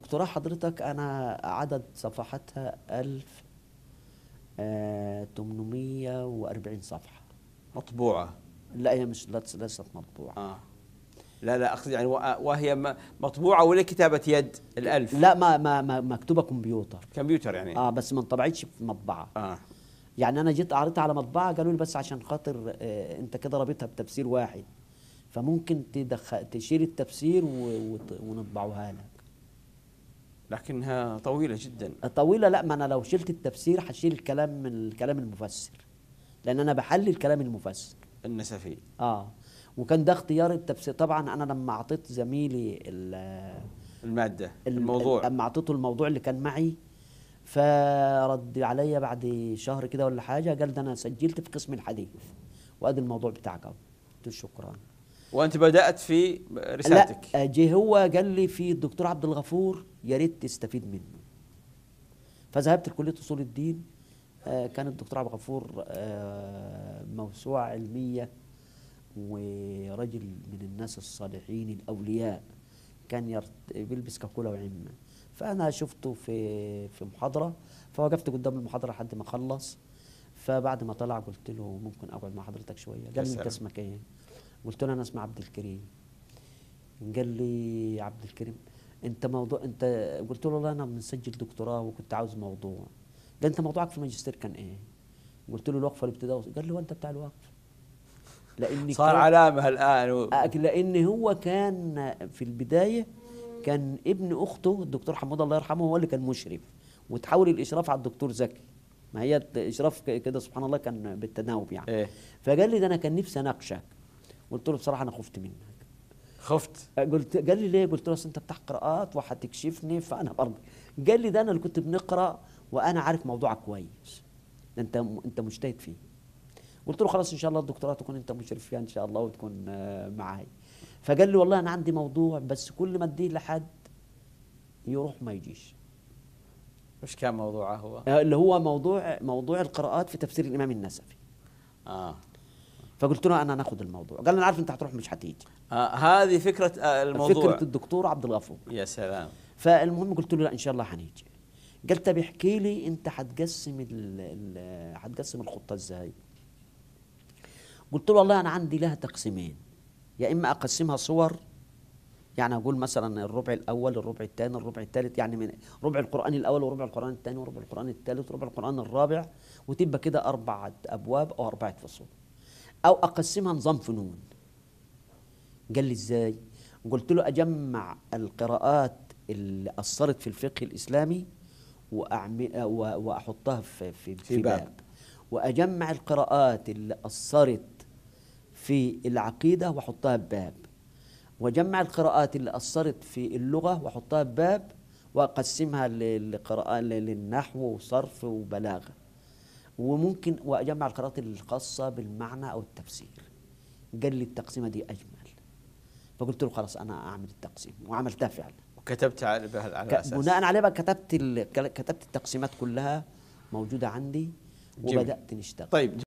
الدكتوراه حضرتك انا عدد صفحاتها 1840 صفحه مطبوعة لا هي مش ليست ليست مطبوعه آه. لا لا أقصد يعني و- وهي م- مطبوعة ولا كتابة يد الألف لا ما ما ما مكتوبه كمبيوتر كمبيوتر يعني اه بس ما انطبعتش في مطبعه آه. يعني انا جيت قريتها على مطبعه قالوا لي بس عشان خاطر آه انت كده رابطها بتفسير واحد فممكن تدخل تشيل التفسير و... وت... ونطبعوها لك لكنها طويلة جدا طويله لا ما انا لو شلت التفسير هشيل الكلام من الكلام المفسر لان انا بحلل كلام المفسر النسفي اه وكان ده اختيار التفسير طبعا انا لما اعطيت زميلي ال- المادة ال- الموضوع لما اعطيته الموضوع اللي كان معي فرد عليا بعد شهر كده ولا حاجه قال ده انا سجلت في قسم الحديث وادي الموضوع بتاعك اهو قلت له شكرا وأنت بدأت في رسالتك لا جه هو قال لي في الدكتور عبد الغفور يا ريت تستفيد منه فذهبت لكليه اصول الدين آه، كان الدكتور عبد الغفور آه، موسوعه علميه ورجل من الناس الصالحين الاولياء كان يرت... بيلبس كاكولا وعمه فانا شفته في في محاضره فوقفت قدام المحاضره لحد ما خلص فبعد ما طلع قلت له ممكن اقعد مع حضرتك شويه قال لي سلام. انت اسمك ايه قلت له انا اسمي عبد الكريم قال لي يا عبد الكريم انت موضوع انت قلت له والله انا بنسجل دكتوراه وكنت عاوز موضوع قال انت موضوعك في الماجستير كان ايه قلت له الوقفه الابتدائيه قال لي هو انت بتاع الوقف لان صار كان- علامة الآن و... آه، لان هو كان في البدايه كان ابن اخته الدكتور حمود الله يرحمه هو اللي كان مشرف وتحول الاشراف على الدكتور زكي ما هي الاشراف ك- كده سبحان الله كان بالتناوب يعني إيه فقال لي ده انا كان نفسي اناقشك قلت له بصراحه انا خفت منك خفت قلت قال لي ليه قلت له أصل انت بتاع قراءات وهتكشفني فانا برضه قال لي ده انا اللي كنت بنقرا وانا عارف موضوعك كويس ده انت انت مجتهد فيه قلت له خلاص ان شاء الله الدكتوراه تكون انت مشرف فيها ان شاء الله وتكون آه، معاي فقال لي والله انا عندي موضوع بس كل ما اديه لحد يروح ما يجيش وش كان موضوعه هو؟ آه، اللي هو موضوع موضوع القراءات في تفسير الامام النسفي آه. فقلت له انا ناخد الموضوع قال لي انا عارف انت هتروح مش هتيجي آه هذه فكرة آه الموضوع فكره الدكتور عبد الغفور يا سلام فالمهم قلت له لا ان شاء الله هنيجي قال طب احكي لي انت هتقسم ال- ال- هتقسم الخطه ازاي قلت له والله انا عندي لها تقسيمين يا اما اقسمها صور يعني اقول مثلا الربع الاول الربع الثاني الربع الثالث يعني من ربع القران الاول وربع القران الثاني وربع القران الثالث وربع القران الرابع وتبقى كده اربعه ابواب او اربعه فصول او اقسمها نظام فنون قال لي ازاي قلت له اجمع القراءات اللي اثرت في الفقه الاسلامي وأعمي و- واحطها في في, في, في باب. باب. واجمع القراءات اللي اثرت في العقيده واحطها بباب واجمع القراءات اللي اثرت في اللغه واحطها بباب واقسمها للقراءات للنحو وصرف وبلاغه وممكن واجمع القراءات الخاصه بالمعنى او التفسير قال لي التقسيمه دي اجمل فقلت له خلاص انا اعمل التقسيم وعملتها فعلا وكتبت على بها- على ك- أساس بناء عليه بقى كتبت ال- كتبت التقسيمات كلها موجوده عندي جميل. وبدات نشتغل طيب